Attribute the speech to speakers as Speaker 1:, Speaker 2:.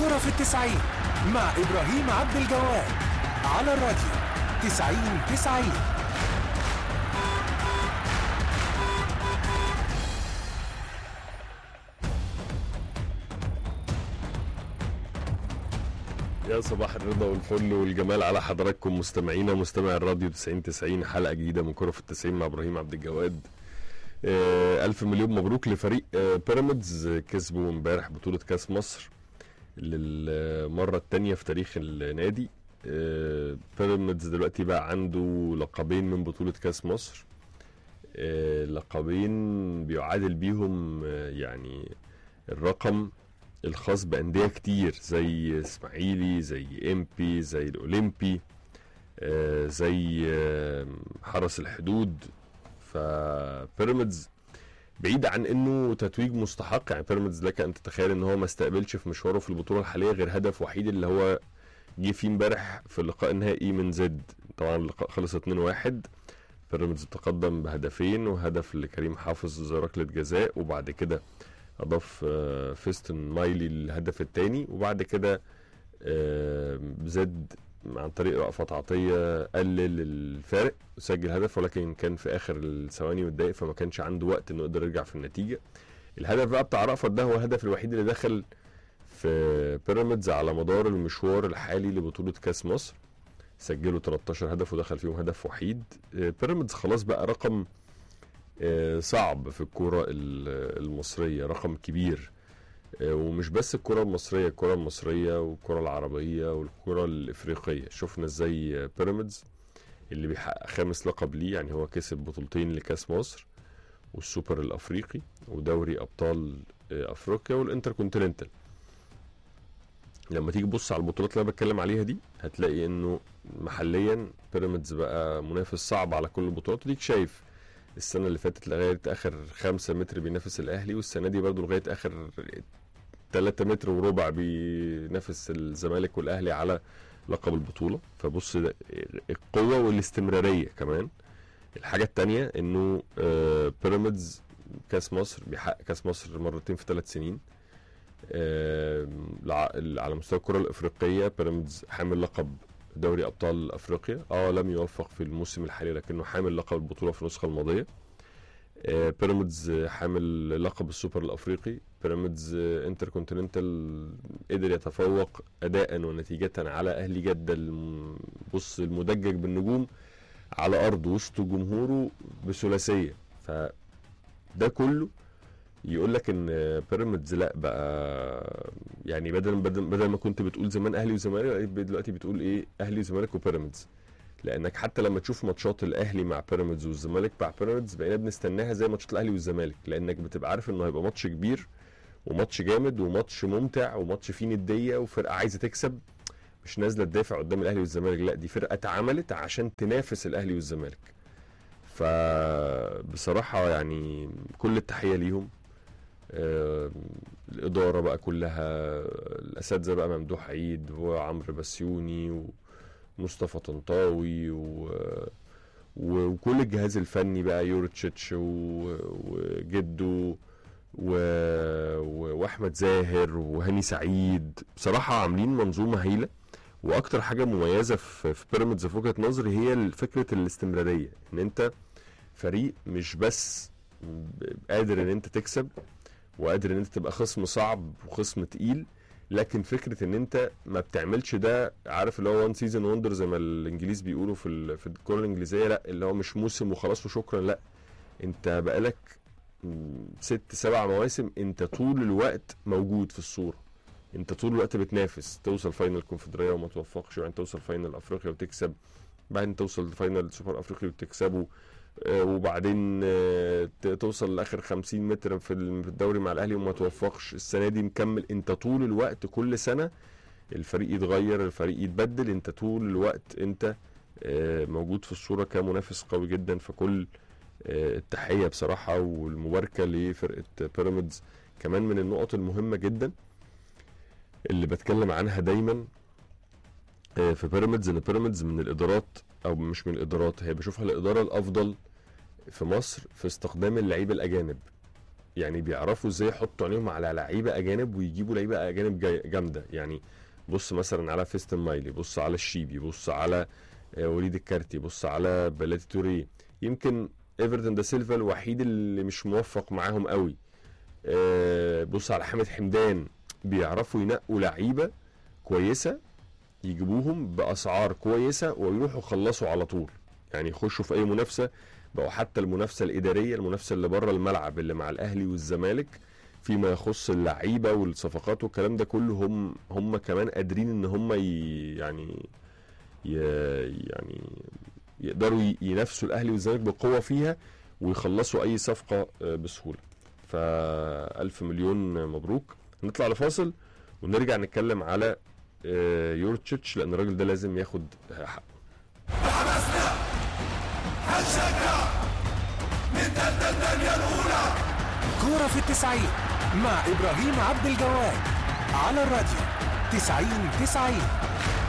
Speaker 1: كرة في التسعين مع إبراهيم عبد الجواد على الراديو تسعين تسعين
Speaker 2: يا صباح الرضا والفل والجمال على حضراتكم مستمعينا مستمع الراديو 90 90 حلقه جديده من كره في التسعين مع ابراهيم عبد الجواد آه الف مليون مبروك لفريق آه بيراميدز آه، كسبوا امبارح بطوله كاس مصر للمره الثانيه في تاريخ النادي آه بيراميدز دلوقتي بقى عنده لقبين من بطوله كاس مصر آه لقبين بيعادل بيهم آه يعني الرقم الخاص بأندية كتير زي اسماعيلي زي امبي زي الاولمبي آه، زي آه، حرس الحدود فبيراميدز بعيد عن انه تتويج مستحق يعني بيراميدز لك ان تتخيل ان هو ما استقبلش في مشواره في البطوله الحاليه غير هدف وحيد اللي هو جه فيه امبارح في اللقاء النهائي من زد طبعا اللقاء خلص 2-1 بيراميدز تقدم بهدفين وهدف لكريم حافظ ركله جزاء وبعد كده اضاف آه، فيستون مايلي الهدف الثاني وبعد كده آه، زد عن طريق رأفت عطية قلل الفارق وسجل هدف ولكن كان في اخر الثواني والدقايق فما كانش عنده وقت انه يقدر يرجع في النتيجة الهدف بقى بتاع رأفت ده هو الهدف الوحيد اللي دخل في بيراميدز على مدار المشوار الحالي لبطولة كاس مصر سجلوا 13 هدف ودخل فيهم هدف وحيد آه، بيراميدز خلاص بقى رقم آه، صعب في الكرة ال- المصرية رقم كبير آه، ومش بس الكرة المصرية الكرة المصرية والكرة العربية والكرة الإفريقية شفنا ازاي آه، بيراميدز اللي بيحقق خامس لقب ليه يعني هو كسب بطولتين لكاس مصر والسوبر الأفريقي ودوري أبطال آه، أفريقيا والإنتركونتيننتال لما تيجي تبص على البطولات اللي انا بتكلم عليها دي هتلاقي انه محليا بيراميدز بقى منافس صعب على كل البطولات وديك شايف السنه اللي فاتت لغايه اخر خمسة متر بينافس الاهلي والسنه دي برضو لغايه اخر 3 متر وربع بينافس الزمالك والاهلي على لقب البطوله فبص ده القوه والاستمراريه كمان الحاجه التانية انه آه، بيراميدز كاس مصر بيحقق كاس مصر مرتين في ثلاث سنين آه، لع- على مستوى الكره الافريقيه بيراميدز حامل لقب دوري ابطال افريقيا اه لم يوفق في الموسم الحالي لكنه حامل لقب البطوله في النسخه الماضيه آه، بيراميدز آه، حامل لقب السوبر الافريقي بيراميدز آه، انتركونتيننتال قدر يتفوق اداء ونتيجه على اهلي جده الم- بص المدجج بالنجوم على ارض وسط جمهوره بثلاثيه فده كله يقول لك ان بيراميدز لا بقى يعني بدل بدل بدل ما كنت بتقول زمان اهلي وزمالك دلوقتي بتقول ايه اهلي وزمالك وبيراميدز لانك حتى لما تشوف ماتشات الاهلي مع بيراميدز والزمالك مع بيراميدز بقينا بنستناها زي ماتشات الاهلي والزمالك لانك بتبقى عارف انه هيبقى ماتش كبير وماتش جامد وماتش ممتع وماتش فيه نديه وفرقه عايزه تكسب مش نازله تدافع قدام الاهلي والزمالك لا دي فرقه اتعملت عشان تنافس الاهلي والزمالك فبصراحه يعني كل التحيه ليهم آه، الاداره بقى كلها الاساتذه بقى ممدوح عيد وعمرو بسيوني ومصطفى طنطاوي و وكل الجهاز الفني بقى يورتشيتش و- وجدو و... و... واحمد زاهر وهاني سعيد بصراحه عاملين منظومه هايله واكتر حاجه مميزه في في بيراميدز في وجهه نظري هي فكره الاستمراريه ان انت فريق مش بس قادر ان انت تكسب وقادر ان انت تبقى خصم صعب وخصم تقيل لكن فكره ان انت ما بتعملش ده عارف اللي هو وان سيزون وندر زي ما الانجليز بيقولوا في ال- في الكره الانجليزيه لا اللي هو مش موسم وخلاص وشكرا لا انت بقالك م، ست سبع مواسم انت طول الوقت موجود في الصوره انت طول الوقت بتنافس توصل فاينل كونفدراليه وما توفقش وبعدين توصل فاينل افريقيا وتكسب بعدين توصل فاينل سوبر افريقي وتكسبه آه، وبعدين آه، ت- توصل لاخر 50 متر في ال- في الدوري مع الاهلي وما توفقش السنه دي مكمل انت طول الوقت كل سنه الفريق يتغير الفريق يتبدل انت طول الوقت انت آه، موجود في الصوره كمنافس قوي جدا فكل آه، التحيه بصراحه والمباركه لفرقه بيراميدز كمان من النقط المهمه جدا اللي بتكلم عنها دايما آه، في بيراميدز ان بيراميدز من الادارات او مش من الادارات هي بشوفها الاداره الافضل في مصر في استخدام اللعيبه الاجانب يعني بيعرفوا ازاي يحطوا عينيهم على لعيبه اجانب ويجيبوا لعيبه اجانب جاي- جامده يعني بص مثلا على فيستن مايلي بص على الشيبي بص على آه، وليد الكارتي بص على بلاتي توري يمكن ايفرتون دا سيلفا الوحيد اللي مش موفق معاهم قوي آه، بص على حامد حمدان بيعرفوا ينقوا لعيبه كويسه يجيبوهم باسعار كويسه ويروحوا يخلصوا على طول يعني يخشوا في اي منافسه بقوا حتى المنافسه الاداريه المنافسه اللي بره الملعب اللي مع الاهلي والزمالك فيما يخص اللعيبه والصفقات والكلام ده كله هم هم كمان قادرين ان هم ي يعني ي يعني يقدروا ي- ينافسوا الاهلي والزمالك بقوه فيها ويخلصوا اي صفقه آه، بسهوله فألف مليون مبروك نطلع لفاصل ونرجع نتكلم على آه، يورتشيتش لان الراجل ده لازم ياخد حقه
Speaker 1: كورة في التسعين مع إبراهيم عبد الجواد على الراديو تسعين تسعين